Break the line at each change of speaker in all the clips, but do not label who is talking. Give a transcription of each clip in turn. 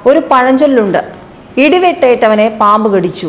ഒരു പഴഞ്ചൊല്ലുണ്ട് ഇടിവെട്ടേറ്റവനെ പാമ്പ് കടിച്ചു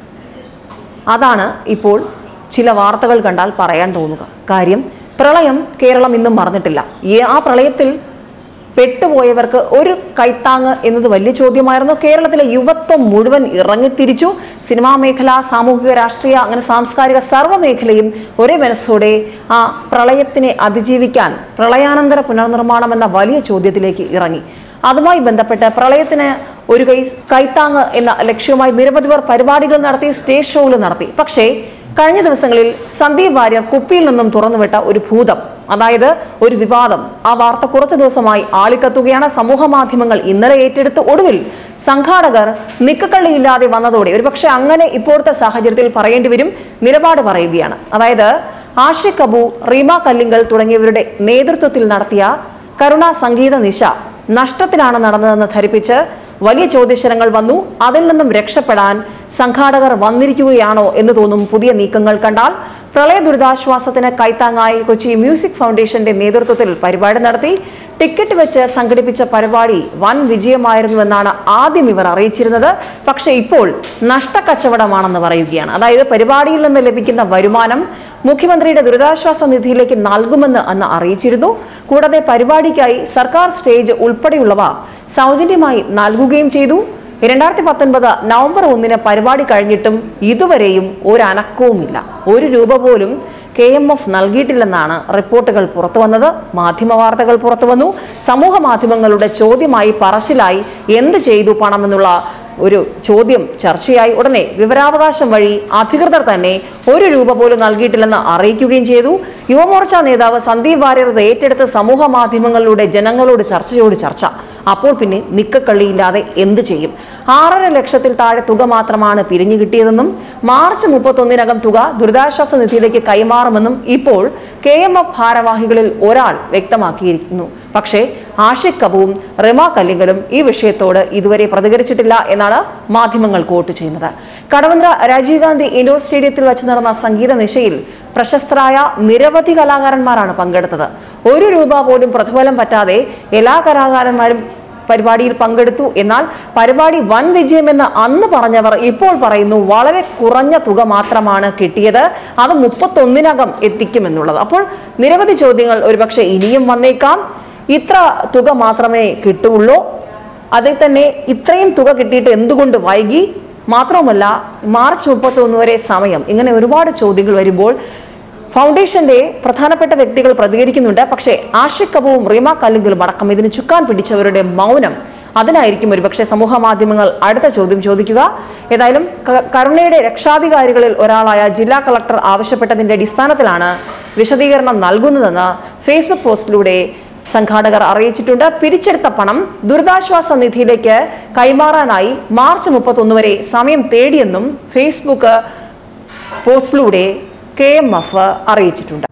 അതാണ് ഇപ്പോൾ ചില വാർത്തകൾ കണ്ടാൽ പറയാൻ തോന്നുക കാര്യം പ്രളയം കേരളം ഇന്നും മറന്നിട്ടില്ല ഈ ആ പ്രളയത്തിൽ പെട്ടുപോയവർക്ക് ഒരു കൈത്താങ് എന്നത് വലിയ ചോദ്യമായിരുന്നു കേരളത്തിലെ യുവത്വം മുഴുവൻ ഇറങ്ങിത്തിരിച്ചു സിനിമാ മേഖല സാമൂഹിക രാഷ്ട്രീയ അങ്ങനെ സാംസ്കാരിക സർവ്വ മേഖലയും ഒരേ മനസ്സോടെ ആ പ്രളയത്തിനെ അതിജീവിക്കാൻ പ്രളയാനന്തര പുനർനിർമ്മാണം എന്ന വലിയ ചോദ്യത്തിലേക്ക് ഇറങ്ങി അതുമായി ബന്ധപ്പെട്ട് പ്രളയത്തിന് ഒരു കൈ കൈത്താങ് എന്ന ലക്ഷ്യവുമായി നിരവധി പേർ പരിപാടികൾ നടത്തി സ്റ്റേജ് ഷോകൾ നടത്തി പക്ഷേ കഴിഞ്ഞ ദിവസങ്ങളിൽ സന്ദീപ് വാര്യർ കുപ്പിയിൽ നിന്നും തുറന്നുവിട്ട ഒരു ഭൂതം അതായത് ഒരു വിവാദം ആ വാർത്ത കുറച്ചു ദിവസമായി ആളിക്കത്തുകയാണ് സമൂഹ മാധ്യമങ്ങൾ ഇന്നലെ ഏറ്റെടുത്ത് ഒടുവിൽ സംഘാടകർ നിക്കക്കള്ളിയില്ലാതെ വന്നതോടെ ഒരുപക്ഷെ അങ്ങനെ ഇപ്പോഴത്തെ സാഹചര്യത്തിൽ പറയേണ്ടി വരും നിലപാട് പറയുകയാണ് അതായത് ആഷിഖ് അബു റീമ കല്ലിങ്കൽ തുടങ്ങിയവരുടെ നേതൃത്വത്തിൽ നടത്തിയ കരുണ സംഗീത നിശ നഷ്ടത്തിലാണ് നടന്നതെന്ന് ധരിപ്പിച്ച് വലിയ ചോദ്യശരങ്ങൾ വന്നു അതിൽ നിന്നും രക്ഷപ്പെടാൻ സംഘാടകർ വന്നിരിക്കുകയാണോ എന്ന് തോന്നും പുതിയ നീക്കങ്ങൾ കണ്ടാൽ പ്രളയ ദുരിതാശ്വാസത്തിന് കൈത്താങ്ങായി കൊച്ചി മ്യൂസിക് ഫൗണ്ടേഷന്റെ നേതൃത്വത്തിൽ പരിപാടി നടത്തി ടിക്കറ്റ് വെച്ച് സംഘടിപ്പിച്ച പരിപാടി വൻ വിജയമായിരുന്നുവെന്നാണ് ആദ്യം ഇവർ അറിയിച്ചിരുന്നത് പക്ഷേ ഇപ്പോൾ നഷ്ടക്കച്ചവടമാണെന്ന് പറയുകയാണ് അതായത് പരിപാടിയിൽ നിന്ന് ലഭിക്കുന്ന വരുമാനം മുഖ്യമന്ത്രിയുടെ ദുരിതാശ്വാസ നിധിയിലേക്ക് നൽകുമെന്ന് അന്ന് അറിയിച്ചിരുന്നു കൂടാതെ പരിപാടിക്കായി സർക്കാർ സ്റ്റേജ് ഉൾപ്പെടെയുള്ളവ സൗജന്യമായി നൽകുകയും ചെയ്തു രണ്ടായിരത്തി പത്തൊൻപത് നവംബർ ഒന്നിന് പരിപാടി കഴിഞ്ഞിട്ടും ഇതുവരെയും ഒരു അനക്കവുമില്ല ഒരു രൂപ പോലും കെ എം എഫ് നൽകിയിട്ടില്ലെന്നാണ് റിപ്പോർട്ടുകൾ പുറത്തു വന്നത് മാധ്യമ വാർത്തകൾ പുറത്തു വന്നു സമൂഹ മാധ്യമങ്ങളുടെ ചോദ്യമായി പറച്ചിലായി എന്ത് ചെയ്തു പണമെന്നുള്ള ഒരു ചോദ്യം ചർച്ചയായി ഉടനെ വിവരാവകാശം വഴി അധികൃതർ തന്നെ ഒരു രൂപ പോലും നൽകിയിട്ടില്ലെന്ന് അറിയിക്കുകയും ചെയ്തു യുവമോർച്ച നേതാവ് സന്ദീപ് വാര്യർ ഇത് ഏറ്റെടുത്ത് സമൂഹ മാധ്യമങ്ങളിലൂടെ ജനങ്ങളോട് ചർച്ചയോട് ചർച്ച അപ്പോൾ പിന്നെ നിക്കക്കള്ളിയില്ലാതെ എന്ത് ചെയ്യും ആറര ലക്ഷത്തിൽ താഴെ തുക മാത്രമാണ് പിരിഞ്ഞു കിട്ടിയതെന്നും മാർച്ച് മുപ്പത്തൊന്നിനകം തുക ദുരിതാശ്വാസ നിധിയിലേക്ക് കൈമാറുമെന്നും ഇപ്പോൾ കെ എം എഫ് ഭാരവാഹികളിൽ ഒരാൾ വ്യക്തമാക്കിയിരിക്കുന്നു പക്ഷേ ആഷിഖ് കബുവും റിമ കല്ലിങ്കലും ഈ വിഷയത്തോട് ഇതുവരെ പ്രതികരിച്ചിട്ടില്ല എന്നാണ് മാധ്യമങ്ങൾ കോട്ട് ചെയ്യുന്നത് കടവന്ത്ര രാജീവ് ഗാന്ധി ഇൻഡോർ സ്റ്റേഡിയത്തിൽ വെച്ച് നടന്ന സംഗീത നിശയിൽ പ്രശസ്തരായ നിരവധി കലാകാരന്മാരാണ് പങ്കെടുത്തത് ഒരു രൂപ പോലും പ്രതിഫലം പറ്റാതെ എല്ലാ കലാകാരന്മാരും പരിപാടിയിൽ പങ്കെടുത്തു എന്നാൽ പരിപാടി വൻ വിജയമെന്ന് അന്ന് പറഞ്ഞവർ ഇപ്പോൾ പറയുന്നു വളരെ കുറഞ്ഞ തുക മാത്രമാണ് കിട്ടിയത് അത് മുപ്പത്തൊന്നിനകം എത്തിക്കുമെന്നുള്ളത് അപ്പോൾ നിരവധി ചോദ്യങ്ങൾ ഒരുപക്ഷെ ഇനിയും വന്നേക്കാം ഇത്ര തുക മാത്രമേ കിട്ടുള്ളൂ അതിൽ തന്നെ ഇത്രയും തുക കിട്ടിയിട്ട് എന്തുകൊണ്ട് വൈകി മാത്രവുമല്ല മാർച്ച് മുപ്പത്തൊന്ന് വരെ സമയം ഇങ്ങനെ ഒരുപാട് ചോദ്യങ്ങൾ വരുമ്പോൾ ഫൗണ്ടേഷന്റെ പ്രധാനപ്പെട്ട വ്യക്തികൾ പ്രതികരിക്കുന്നുണ്ട് പക്ഷേ ആഷിഖ് കബുവും റീമ കല്ലിങ്കലും അടക്കം ഇതിന് ചുക്കാൻ പിടിച്ചവരുടെ മൗനം അതിനായിരിക്കും ഒരുപക്ഷെ സമൂഹ മാധ്യമങ്ങൾ അടുത്ത ചോദ്യം ചോദിക്കുക ഏതായാലും ക- കരുണയുടെ രക്ഷാധികാരികളിൽ ഒരാളായ ജില്ലാ കളക്ടർ ആവശ്യപ്പെട്ടതിന്റെ അടിസ്ഥാനത്തിലാണ് വിശദീകരണം നൽകുന്നതെന്ന് ഫേസ്ബുക്ക് പോസ്റ്റിലൂടെ സംഘാടകർ അറിയിച്ചിട്ടുണ്ട് പിരിച്ചെടുത്ത പണം ദുരിതാശ്വാസ നിധിയിലേക്ക് കൈമാറാനായി മാർച്ച് മുപ്പത്തൊന്ന് വരെ സമയം തേടിയെന്നും ഫേസ്ബുക്ക് പോസ്റ്റിലൂടെ കെ എം എഫ് അറിയിച്ചിട്ടുണ്ട്